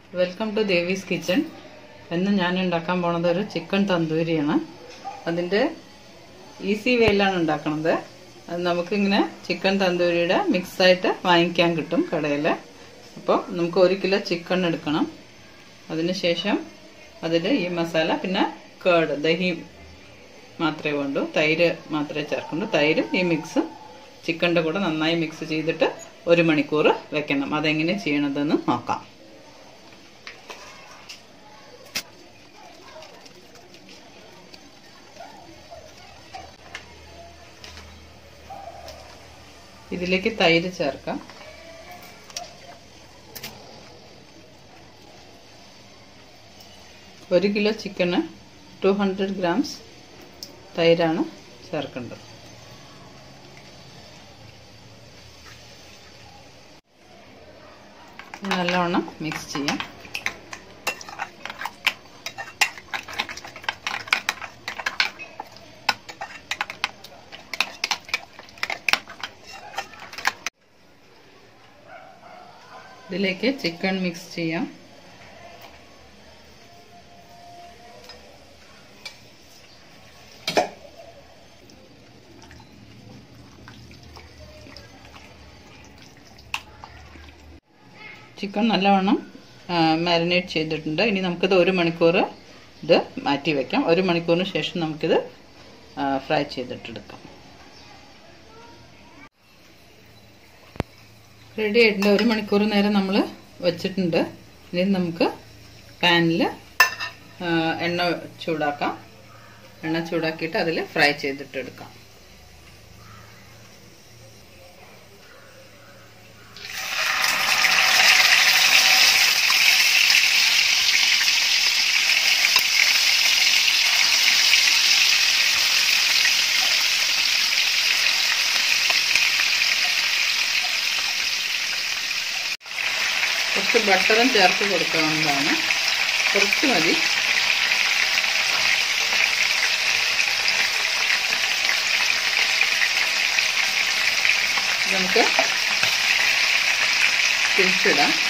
welcome to Devis kitchen ഇന്ന് ഞാൻ ഉണ്ടാക്കാൻ പോണത് ഒരു ചിക്കൻ തന്തൂരിയാണ് അതിൻ്റെ ഈസി വേയിലാണ് ഉണ്ടാക്കണത് അത് നമുക്കിങ്ങനെ ചിക്കൻ തന്തൂരിയുടെ മിക്സായിട്ട് വാങ്ങിക്കാൻ കിട്ടും കടയിൽ അപ്പോൾ നമുക്ക് ഒരു കിലോ ചിക്കൻ എടുക്കണം അതിനുശേഷം അതിൽ ഈ മസാല പിന്നെ കേട് ദഹി മാത്രമേ വേണ്ടൂ തൈര് മാത്രമേ ചേർക്കുള്ളൂ തൈരും ഈ മിക്സും ചിക്കൻ്റെ കൂടെ നന്നായി മിക്സ് ചെയ്തിട്ട് ഒരു മണിക്കൂർ വെക്കണം അതെങ്ങനെ ചെയ്യണതെന്ന് നോക്കാം ഇതിലേക്ക് തൈര് ചേർക്കാം ഒരു കിലോ ചിക്കന് ടു ഹൺഡ്രഡ് ഗ്രാംസ് തൈരാണ് ചേർക്കേണ്ടത് നല്ലവണ്ണം മിക്സ് ചെയ്യാം ഇതിലേക്ക് ചിക്കൻ മിക്സ് ചെയ്യാം ചിക്കൻ നല്ലവണ്ണം മാരിനേറ്റ് ചെയ്തിട്ടുണ്ട് ഇനി നമുക്കിത് ഒരു മണിക്കൂർ ഇത് മാറ്റി വയ്ക്കാം ഒരു മണിക്കൂറിന് ശേഷം നമുക്കിത് ഫ്രൈ ചെയ്തിട്ടെടുക്കാം റെഡി ആയിട്ടുണ്ട് ഒരു മണിക്കൂർ നേരം നമ്മൾ വെച്ചിട്ടുണ്ട് ഇനി നമുക്ക് പാനിൽ എണ്ണ ചൂടാക്കാം എണ്ണ ചൂടാക്കിയിട്ട് അതിൽ ഫ്രൈ ചെയ്തിട്ടെടുക്കാം കുറച്ച് ബട്ടറും ചേർത്ത് കൊടുക്കാവുന്നതാണ് കുറച്ച് മതി നമുക്ക് തിരിച്ചിടാം